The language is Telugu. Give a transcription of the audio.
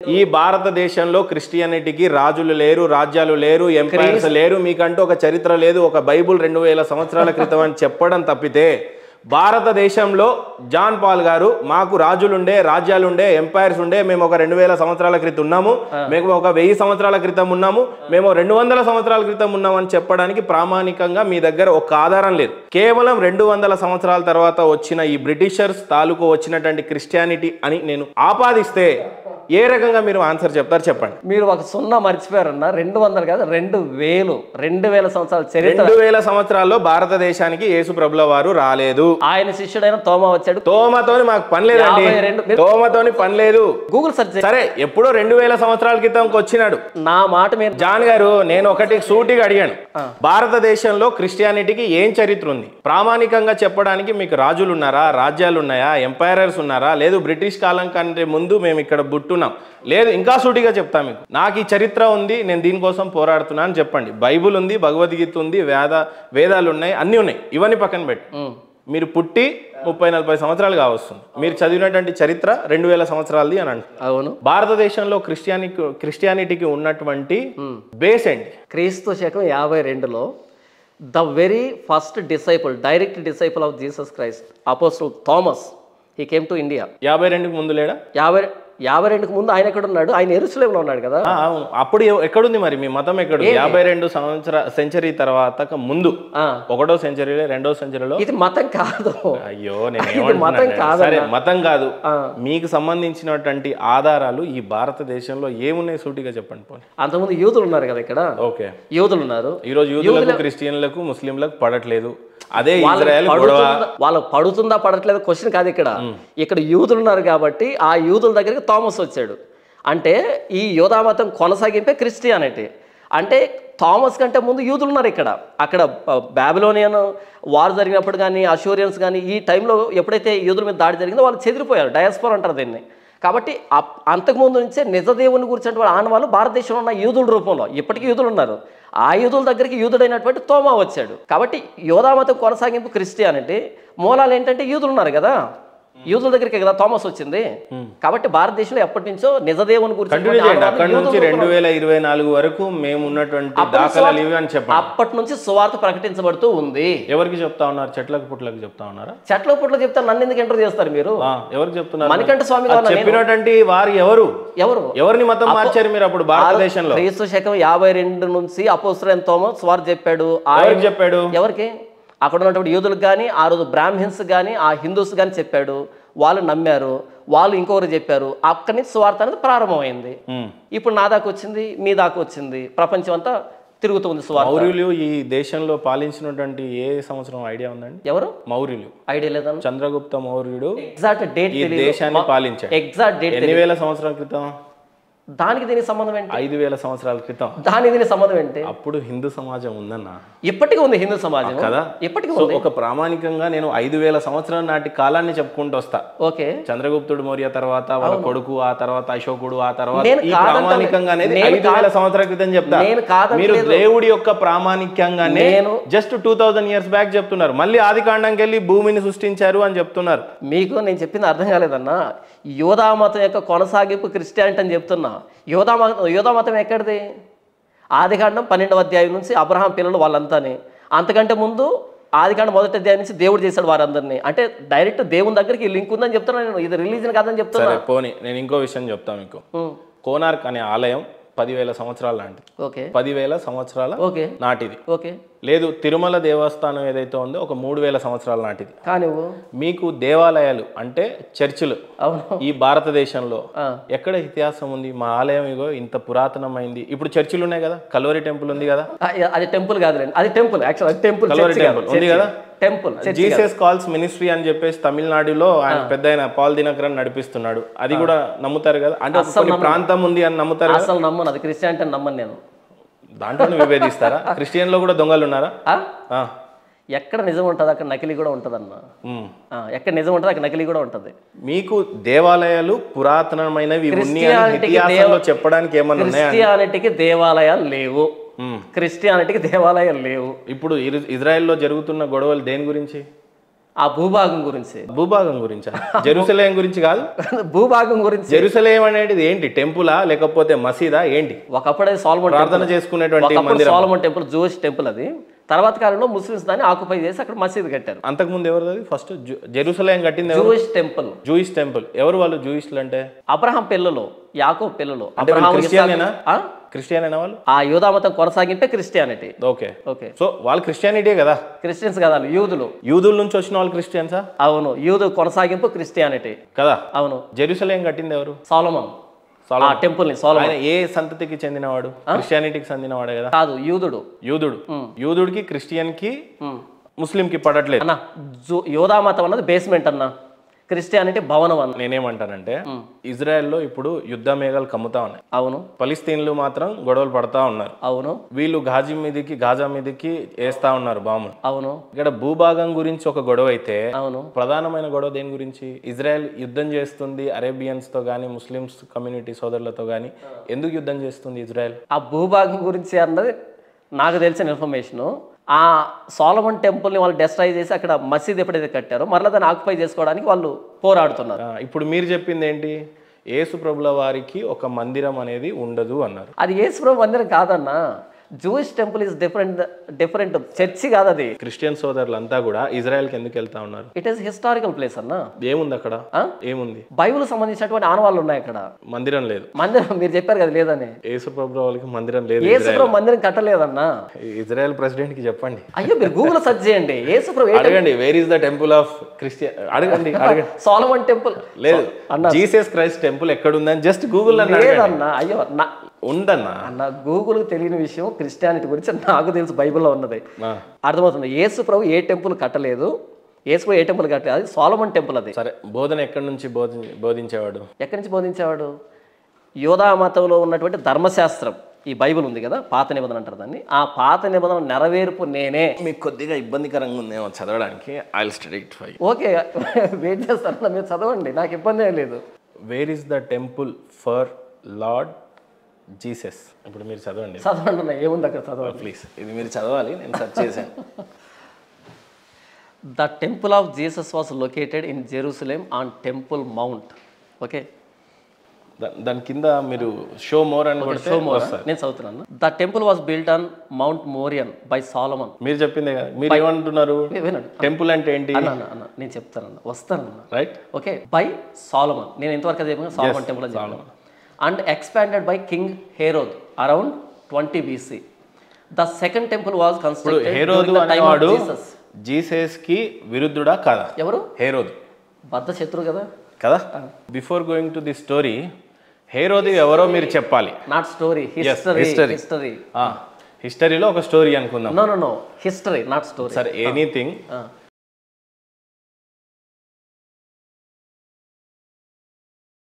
ఈ భారతదేశంలో క్రిస్టియానిటీకి రాజులు లేరు రాజ్యాలు లేరు ఎంపైర్స్ లేరు మీకంటూ ఒక చరిత్ర లేదు ఒక బైబుల్ రెండు వేల సంవత్సరాల క్రితం అని చెప్పడం తప్పితే భారతదేశంలో జాన్ పాల్ గారు మాకు రాజులుండే రాజ్యాలుండే ఎంపైర్స్ ఉండే మేము ఒక రెండు వేల సంవత్సరాల క్రితం ఉన్నాము మేము ఒక వెయ్యి సంవత్సరాల క్రితం ఉన్నాము మేము రెండు వందల సంవత్సరాల క్రితం ఉన్నామని చెప్పడానికి ప్రామాణికంగా మీ దగ్గర ఒక ఆధారం లేదు కేవలం రెండు వందల సంవత్సరాల తర్వాత వచ్చిన ఈ బ్రిటిషర్స్ తాలూకు వచ్చినటువంటి క్రిస్టియానిటీ అని నేను ఆపాదిస్తే ఏ రకంగా మీరు ఆన్సర్ చెప్తారు చెప్పండి మీరు ఒక సున్నా మర్చిపోయారన్న రెండు వందలు కాదు రెండు వేలు రెండు వేల సంవత్సరాల చరిత్ర రెండు వేల సంవత్సరాల్లో భారతదేశానికి యేసు ప్రభుల వారు రాలేదు ఆయన శిష్యుడైన తోమ వచ్చాడు తోమతోని మాకు పని లేదండి యాభై రెండు- మీరు- తోమతోని పని లేదు గూగుల్ సెర్చ్ చేయండి. సరే ఎప్పుడో రెండు వేల సంవత్సరాల క్రితంకి వచ్చినాడు నా మాట మీరు జాన్ గారు నేను ఒకటి సూటిగా అడిగాను భారతదేశంలో క్రిస్టియానిటీకి ఏం చరిత్ర ఉంది ప్రామాణికంగా చెప్పడానికి మీకు రాజులు ఉన్నారా రాజ్యాలు ఉన్నాయా ఎంపైరర్స్ ఉన్నారా లేదు బ్రిటిష్ కాలం కంటే ముందు మేము ఇక్కడ బుట్టున్నాం లేదు ఇంకా సూటిగా చెప్తా మీకు నాకు ఈ చరిత్ర ఉంది నేను దీనికోసం పోరాడుతున్నా అని చెప్పండి బైబుల్ ఉంది భగవద్గీత ఉంది వేద వేదాలు ఉన్నాయి అన్నీ ఉన్నాయి ఇవన్నీ పక్కన పెట్టి ఉమ్. మీరు పుట్టి ముప్పై నలభై సంవత్సరాలు కావస్తుంది మీరు చదివినటువంటి చరిత్ర రెండు వేల సంవత్సరాలది అని అంటారు అవును భారతదేశంలో క్రిస్టియాని క్రిస్టియానిటీకి ఉన్నటువంటి బేస్ ఏంటి క్రీస్తు శకం యాభై రెండులో the very first disciple direct disciple of Jesus Christ apostle Thomas he came to India యాభై రెండుకి ముందు లేడా యాభై యాభై రెండుకు ముందు ఆయన ఎక్కడ ఉన్నాడు ఆయన ఎరుసలేంలో ఉన్నాడు కదా ఆ, అవును అప్పుడు ఎ- ఎక్కడుంది మరి మీ మతం ఎక్కడుంది యాభై రెండు సంవత్సర సెంచరీ తర్వాత ముందు ఆ. ఒకటో సెంచరీలో రెండో సెంచరీలో ఇది మతం కాదు అయ్యో నేను ఇది మతం ఏమంటున్నాను కాదన్నా. సరే మతం కాదు ఆ. మీకు సంబంధించినటువంటి ఆధారాలు ఈ భారతదేశంలో ఏమున్నాయి సూటిగా చెప్పండి పోనీ అంతకుముందు యూదులు ఉన్నారు కదా ఇక్కడ ఓకే యూదులు ఉన్నారు ఈరోజు యూదులకు క్రిస్టియన్లకు ముస్లింలకు పడట్లేదు అదే ఇజ్రాయెల్ గొడవ పడుతుందా వాళ్ళకి పడుతుందా పడట్లేదు క్వశ్చన్ కాదు ఇక్కడ ఇక్కడ యూదులు ఉన్నారు కాబట్టి ఆ యూదుల దగ్గరికి థామస్ వచ్చాడు అంటే ఈ యోధామతం కొనసాగింపే క్రిస్టియానిటీ అంటే థామస్ కంటే ముందు యూదులు ఉన్నారు ఇక్కడ అక్కడ బ్యాబిలోనియన్ వార్ జరిగినప్పుడు కానీ అషూరియన్స్ కానీ ఈ టైంలో ఎప్పుడైతే యూదుల మీద దాడి జరిగిందో వాళ్ళు చెదిరిపోయారు డయాస్పోర్ అంటారు దీన్ని కాబట్టి అప్- అంతకుముందు నుంచే నిజదేవుని గురించినటువంటి ఆనవాళ్ళు భారతదేశంలో ఉన్న యూదుల రూపంలో ఇప్పటికీ యూదులు ఉన్నారు ఆ యూదుల దగ్గరికి యూదుడైనటువంటి తోమా వచ్చాడు కాబట్టి యోధామతం కొనసాగింపు క్రిస్టియానిటీ మూలాలు ఏంటంటే యూదులు ఉన్నారు కదా యూదుల దగ్గరికి కదా థామస్ వచ్చింది కాబట్టి భారతదేశంలో ఎప్పటి నుంచో నిజదేవుని కంటిన్యూ గురించి చేయండి అక్కడ నుంచి రెండు వేల ఇరవై నాలుగు వరకు మేము ఉన్నటువంటి దాఖలాలు ఇవి అని చెప్పండి అప్పటి నుంచి సువార్త ప్రకటించబడుతూ ఉంది ఎవరికి చెప్తా ఉన్నారు చెట్లకు పుట్లకు చెప్తా ఉన్నారా చెట్ల పుట్ల చెప్తే నన్ను ఎందుకు ఎంటర్ చేస్తారు మీరు ఆ, ఎవరికి చెప్తున్నారు మణికంఠ స్వామి అది గారు నేను- చెప్పినటువంటి వారు ఎవరు ఎవరు ఎవరిని మతం మార్చారు మీరు అప్పుడు భారతదేశంలో క్రీస్తు శకం యాభై రెండు నుంచి అపోస్తులైన తోమస్ స్వార్ చెప్పాడు ఆ ఎవరికి చెప్పాడు ఎవరికి అక్కడ ఉన్నటువంటి యూదులకు కానీ ఆ రోజు బ్రాహ్మిన్స్ కానీ ఆ హిందూస్ కానీ చెప్పాడు వాళ్ళు నమ్మారు వాళ్ళు ఇంకొకరు చెప్పారు అక్కడి నుంచి సువార్త అనేది ప్రారంభమైంది ఉమ్. ఇప్పుడు నా దాకా వచ్చింది మీ దాకా వచ్చింది ప్రపంచం అంతా తిరుగుతుంది సువార్త మౌర్యులు ఈ దేశంలో పాలించినటువంటి ఏ సంవత్సరం ఐడియా ఉందండి ఎవరు మౌర్యులు ఐడియా లేదన్న చంద్రగుప్త మౌర్యుడు ఎగ్జాక్ట్ డేట్ ఈ దేశాన్ని పాలించాడు ఎగ్జాక్ట్ డేట్ ఎన్ని వేల సంవత్సరాల క్రితం దానికి దీనికి సంబంధం ఏంటి ఐదు వేల సంవత్సరాల క్రితం దానికి దీనికి సంబంధం ఏంటి అప్పుడు హిందూ సమాజం ఉందన్న ఇప్పటికీ ఉంది హిందూ సమాజం కదా ఇప్పటికీ సో ఉంది ఒక ప్రామాణికంగా నేను ఐదు వేల సంవత్సరాల నాటి కాలాన్ని చెప్పుకుంటూ వస్తా ఓకే చంద్రగుప్తుడు మౌర్య తర్వాత వాళ్ళ కొడుకు ఆ తర్వాత అశోకుడు ఆ తర్వాత నేను ఈ కాదంటలే. ప్రామాణికంగా అనేది నేను ఐదు వేల సంవత్సరాల క్రితం చెప్తా నేను కాదంటలేదు. మీరు దేవుడి యొక్క ప్రామాణికంగానే నేను- just two thousand years back చెప్తున్నారు మళ్ళీ ఆది కాండంకి వెళ్ళి భూమిని సృష్టించారు అని చెప్తున్నారు మీకు నేను చెప్పింది అర్థం కాలేదన్నా యోధామతం యొక్క కొనసాగింపు క్రిస్టియానిటీ అని చెప్తున్నా యోధామతం యోధామతం ఎక్కడిది ఆదికాండం పన్నెండవ అధ్యాయం నుంచి అబ్రహాం పిల్లలు వాళ్ళంతాని అంతకంటే ముందు ఆదికాండం మొదటి అధ్యాయం నుంచి దేవుడు చేశాడు వారందరినీ అంటే డైరెక్ట్ దేవుని దగ్గరికి లింక్ ఉందని చెప్తున్నా నేను ఇది రిలీజన్ కాదని చెప్తున్నా సరే పోనీ నేను ఇంకో విషయం చెప్తాను మీకు ఉం. కోనార్క్ అనే ఆలయం పదివేల సంవత్సరాల లాంటిది ఓకే పదివేల సంవత్సరాల ఓకే నాటిది ఓకే లేదు తిరుమల దేవస్థానం ఏదైతే ఉందో ఒక మూడు వేల సంవత్సరాల నాటిది కానివ్వు మీకు దేవాలయాలు అంటే చర్చిలు అవును ఈ భారతదేశంలో ఆ. ఎక్కడ ఇతిహాసం ఉంది మా ఆలయం ఇగో ఇంత పురాతనమైంది ఇప్పుడు చర్చిలు ఉన్నాయి కదా కలోరి టెంపుల్ ఉంది కదా ఆ, అది టెంపుల్ కాదులేండి అది టెంపుల్ యాక్చువల్ అది టెంపుల్ కల్వరి టెంపుల్ ఉంది కదా టెంపుల్ జీసస్ కాల్స్ మినిస్ట్రీ అని చెప్పేసి తమిళనాడులో ఆయన పెద్ద ఆయన పాల్ దినకరన్ నడిపిస్తున్నాడు అది కూడా నమ్ముతారు కదా అంటే ఒక కొన్ని ప్రాంతం ఉంది అని నమ్ముతారు కదా అసలు నమ్మను అది క్రిస్టియానిటీ అని నమ్మను నేను దాంట్లో విభేదిస్తారా క్రిస్టియన్ లో కూడా దొంగలు ఉన్నారా ఆ? ఆ. ఎక్కడ నిజం ఉంటుంది అక్కడ నకిలీ కూడా ఉంటుంది అన్న ఉమ్. ఎక్కడ నిజం ఉంటుంది అక్కడ నకిలీ కూడా ఉంటుంది మీకు దేవాలయాలు పురాతనమైనవి ఉన్నాయి అని క్రిస్టియానిటీకి ఇతిహాసంలో చెప్పడానికి ఏమన్నా ఉన్నాయా క్రిస్టియానిటీకి దేవాలయాలు లేవు ఉమ్. క్రిస్టియానిటీకి దేవాలయాలు లేవు ఇప్పుడు ఇరు- ఇజ్రాయెల్లో జరుగుతున్న గొడవలు దేని గురించి ఆ భూభాగం గురించి భూభాగం గురించా జెరూసలేం గురించి కాదు భూభాగం గురించి జెరూసలేం అనేది ఏంటి టెంపులా లేకపోతే మసీదా ఏంటి ఒకప్పుడే సాల్మన్ ప్రార్థన చేసుకునేటువంటి ఒకప్పుడు మందిరం సాల్మన్ టెంపుల్ జూయిష్ టెంపుల్ అది తర్వాత కాలంలో ముస్లిమ్స్ దాన్ని ఆక్యుపై చేసి అక్కడ మసీద్ కట్టారు అంతకుముందు ఎవరు అది ఫస్ట్ జెరూసలేం కట్టింది ఎవరు జూయిష్ టెంపుల్ జూయిష్ టెంపుల్ ఎవరు వాళ్ళు జూయిస్లు అంటే అబ్రహాం పిల్లలు యాకో పిల్లలు అంటే వీళ్ళు అబ్రహాం క్రిస్టియనేనా ఆ? క్రిస్టియన్ అయిన వాళ్ళు ఆ యూదా మతం కొనసాగింపే క్రిస్టియానిటీ ఓకే ఓకే సో వాళ్ళు క్రిస్టియానిటీ కదా క్రిస్టియన్స్ కదా వాళ్ళు యూదులు యూదుల నుంచి వచ్చిన వాళ్ళు క్రిస్టియన్సా అవును యూదు కొనసాగింపు క్రిస్టియానిటీ కదా అవును జెరూసలేం కట్టింది ఎవరు సాలమన్ ఆ సాలమన్. టెంపుల్ ని సాలమన్ ఆయన ఏ సంతతికి చెందినవాడు క్రిస్టియానిటీకి చెందినవాడే కదా కాదు యూదుడు యూదుడు యూదుడికి క్రిస్టియన్ కి ముస్లిం కి పడట్లేదు అన్న జూ యోధా మతం అన్నది బేస్మెంట్ అన్న క్రిస్టియానిటీ భవనం అన్న నేనేమంటానంటే ఇజ్రాయెల్లో ఇప్పుడు యుద్ధ మేఘాలు కమ్ముతా ఉన్నాయి అవును ఫలిస్తీన్లు మాత్రం గొడవలు పడతా ఉన్నారు అవును వీళ్ళు గాజీ మీదకి గాజా మీదకి వేస్తా ఉన్నారు బాంబులు అవును ఇక్కడ భూభాగం గురించి ఒక గొడవ అయితే అవును ప్రధానమైన గొడవ దేని గురించి ఇజ్రాయెల్ యుద్ధం చేస్తుంది అరేబియన్స్ తో గానీ ముస్లిమ్స్ కమ్యూనిటీ సోదరులతో గానీ ఎందుకు యుద్ధం చేస్తుంది ఇజ్రాయెల్ ఆ భూభాగం గురించి అన్నది నాకు తెలిసిన ఇన్ఫర్మేషన్ ఆ సోలమన్ టెంపుల్ని వాళ్ళు డెస్ట్రాయ్ చేసి అక్కడ మసీద్ ఎప్పుడైతే కట్టారో మరలా దాన్ని ఆక్యుపై చేసుకోవడానికి వాళ్ళు పోరాడుతున్నారు ఆ, ఇప్పుడు మీరు చెప్పింది ఏంటి యేసు ప్రభుల వారికి ఒక మందిరం అనేది ఉండదు అన్నారు అది యేసుప్రభు మందిరం కాదన్న Jewish temple is different different church కాదు అది క్రిస్టియన్ సోదరులంతా కూడా ఇజ్రాయెల్కి ఎందుకు వెళ్తా ఉన్నారు ఇట్ ఈస్ హిస్టారికల్ ప్లేస్ అన్న ఏముంది అక్కడ ఆ? ఏముంది బైబుల్ సంబంధించినటువంటి ఆనవాళ్ళు ఉన్నాయి అక్కడ మందిరం లేదు మందిరం మీరు చెప్పారు కదా లేదని యేసు ప్రభు వాళ్ళకి మందిరం లేదు యేసుప్రభు మందిరం కట్టలేదన్న ఇజ్రాయెల్ ప్రెసిడెంట్ కి చెప్పండి అయ్యో మీరు గూగుల్ సెర్చ్ చేయండి యేసుప్రభు ఏ అడగండి where is the temple of Christian అడగండి అడగండి సోలమన్ టెంపుల్ లేదు జీసస్ క్రైస్ట్ టెంపుల్ ఎక్కడుందని జస్ట్ గూగుల్ అని లేదన్న అయ్యో నా ఉందన్నా అన్న గూగుల్ తెలియని విషయం క్రిస్టియానిటీ గురించి నాకు తెలుసు బైబిల్లో ఉన్నది ఆ, అర్థమవుతుంది యేసు ప్రభు ఏ టెంపుల్ కట్టలేదు యేసు ప్రభు ఏ టెంపుల్ కట్టలేదు అది సోలమన్ టెంపుల్ అది సరే బోధన ఎక్కడి నుంచి బోధి బోధించేవాడు ఎక్కడి నుంచి బోధించేవాడు యోధా మతంలో ఉన్నటువంటి ధర్మశాస్త్రం ఈ బైబిల్ ఉంది కదా పాత నిబంధన అంటారు దాన్ని ఆ పాత నిబంధన నెరవేర్పు నేనే మీకు కొద్దిగా ఇబ్బందికరంగా ఉందేమో చదవడానికి I study it fine okay wait చేస్తాను మీరు చదవండి నాకు ఇబ్బంది ఏం లేదు where is the temple for lord Jesus ఇప్పుడు మీరు చదవండి చదవండి అన్న, ఏముంది అక్కడ చదవండి ప్లీజ్ ఇది మీరు చదవాలి నేను సెర్చ్ చేశాను the temple of Jesus was located in Jerusalem on temple mount okay దా- దాని కింద మీరు షో మోర్ అని కొడితే వస్తారు నేను చదువుతున్నాను the temple was built on mount Moriah by Solomon మీరు చెప్పిందే కదా మీరు ఏమంటున్నారు వినండి టెంపుల్ అంటే ఏంటి అన్న అన్న అన్న నేను చెప్తానన్న వస్తానన్న రైట్ ఓకే బై సాలమన్ నేను ఇంతవరకు అది చెప్పాను సాలమన్ టెంపుల్ అని చెప్పాను and expanded by king Herod around twenty BC the second temple was ఇప్పుడు హేరోదు కన్స్ట్రక్టెడ్ అనేవాడు జీసస్ కి విరుద్ధుడా కాదా ఎవరు హేరోదు బద్ద శత్రువు కదా కదా before going to the story హేరోది ఎవరో మీరు చెప్పాలి not story history history. History హిస్టరీలో ఒక స్టోరీ అనుకుందాం no no no history not story సరే ఎనీథింగ్